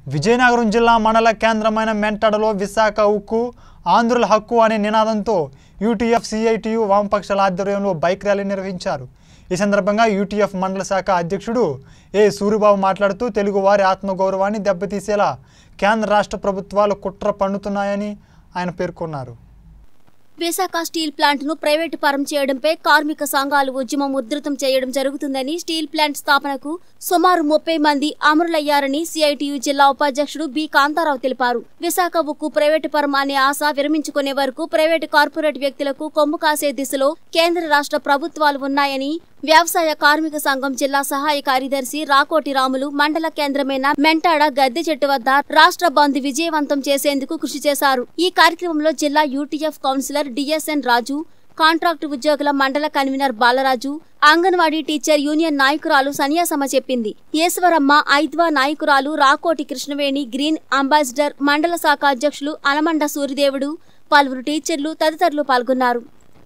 విజయనగరం జిల్లా మండల కేంద్రమైన మెంటడలో విశాఖ ఉక్కు ఆంధ్రుల హక్కు అనే నినాదంతో యూటీఎఫ్ సిఐటియు వామపక్షాల ఆధ్వర్యంలో బైక్ ర్యాలీ నిర్వహించారు ఈ సందర్భంగా యూటీఎఫ్ మండల శాఖ అధ్యక్షుడు ఏ సూరిబాబు మాట్లాడుతూ తెలుగువారి ఆత్మగౌరవాన్ని దెబ్బతీసేలా కేంద్ర రాష్ట్ర ప్రభుత్వాలు కుట్ర పన్నుతున్నాయని ఆయన పేర్కొన్నారు విశాఖ స్టీల్ ప్లాంట్ ను ప్రైవేటు పరం చేయడంపై కార్మిక సంఘాలు ఉద్యమం ఉధృతం చేయడం జరుగుతుందని స్టీల్ ప్లాంట్ స్థాపనకు సుమారు ముప్పై మంది అమరులయ్యారని సిఐటియు జిల్లా ఉపాధ్యక్షుడు బి కాంతారావు తెలిపారు విశాఖ ఉక్కు ప్రైవేటు పరం అనే ఆశ విరమించుకునే వరకు ప్రైవేటు కార్పొరేట్ వ్యక్తులకు కొమ్ము కాసే దిశలో కేంద్ర రాష్ట్ర ప్రభుత్వాలు ఉన్నాయని వ్యవసాయ కార్మిక సంఘం జిల్లా సహాయ కార్యదర్శి రాకోటి రాములు మండల కేంద్రమైన మెంటాడ గద్దె చెట్టు వద్ద రాష్ట్ర బంద్ విజయవంతం చేసేందుకు కృషి చేశారు ఈ కార్యక్రమంలో జిల్లా UTF councillor DSN Raju contract ఉద్యోగుల మండల convener Balaraju anganwadi teacher union నాయకురాలు సన్యాసమ్మ చెప్పింది ఈశ్వరమ్మ ఐద్వా నాయకురాలు రాకోటి కృష్ణవేణి గ్రీన్ అంబాసిడర్ మండల శాఖ అధ్యక్షులు అలమండ సూర్యదేవుడు పలువురు టీచర్లు తదితరులు పాల్గొన్నారు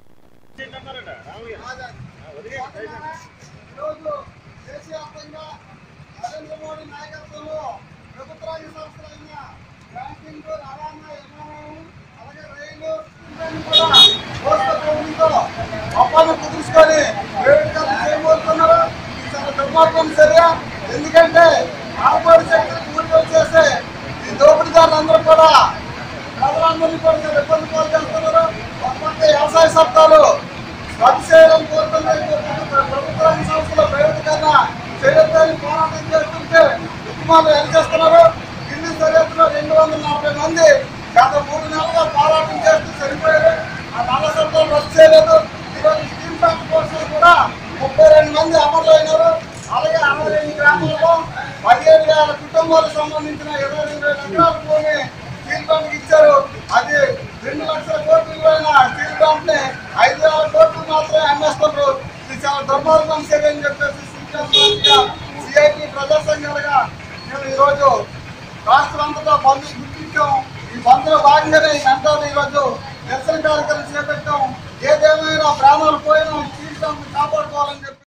ఈరోజు దేశవ్యాప్తంగా నరేంద్ర మోడీ నాయకత్వంలో ప్రభుత్వ రంగ సంస్థలైన బ్యాంకింగ్ రవాణా విమానం అలాగే రైలు ఇవన్నీ కూడా పోస్టల్ కంపెనీతో ఒప్పందం కుదుర్చుకొని ప్రైవేటీకరణ చేయబోతున్నారు ఇది చాలా దుర్మార్గం చర్య ఎందుకంటే కార్పొరేట్ సెక్టర్ పూర్తి చేసే ఈ దోపిడీదారులందరూ కూడా ప్రజలందరినీ కూడా చాలా ఇబ్బంది పాలు చేస్తున్నారు ఒక పక్క వ్యవసాయ చట్టాలు రద్దు చేయడం కోరుతుంది ప్రభుత్వ రంగ సంస్థల ప్రైవేటీకరణ చేయొద్దని పోరాటం చేస్తుంటే ఉద్యమాలు ఏం చేస్తున్నారు ఢిల్లీ సరిహద్దులో రెండు వందల నలభై మంది గత మూడు నెలలుగా పోరాటం చేస్తూ చనిపోయారు ఆ నల్ల చట్టాలు రద్దు చేయలేదు ఈరోజు స్టీల్ ప్లాంట్ కోసం కూడా ముప్పై రెండు మంది అమరులైనారు అలాగే అరవై రెండు గ్రామాల్లో పదిహేడు వేల కుటుంబాలకు సంబంధించిన ఇరవై రెండు వేల ఎకరాల భూమి స్టీల్ ప్లాంట్ ఇచ్చారు అది రెండు లక్షల కోట్ల విలువైన స్టీల్ ప్లాంట్ ని ఐదు వేల కోట్లు మాత్రమే అమ్మేస్తున్నారు ఇది చాలా దుర్మార్గం చర్య అని చెప్పేసి సిఐటి ప్రజా సంఘాలుగా మేము ఈరోజు రాష్ట్రాంతటా బంద్ గుర్తించాం ఈ బంద్లో భాగంగానే ఈ మెంటాలు ఈరోజు నిరసన కార్యక్రమం చేపట్టాం ఏదేమైనా ప్రాణాలు పోయినా స్టీల్ ప్లాంట్ కాపాడుకోవాలని చెప్పి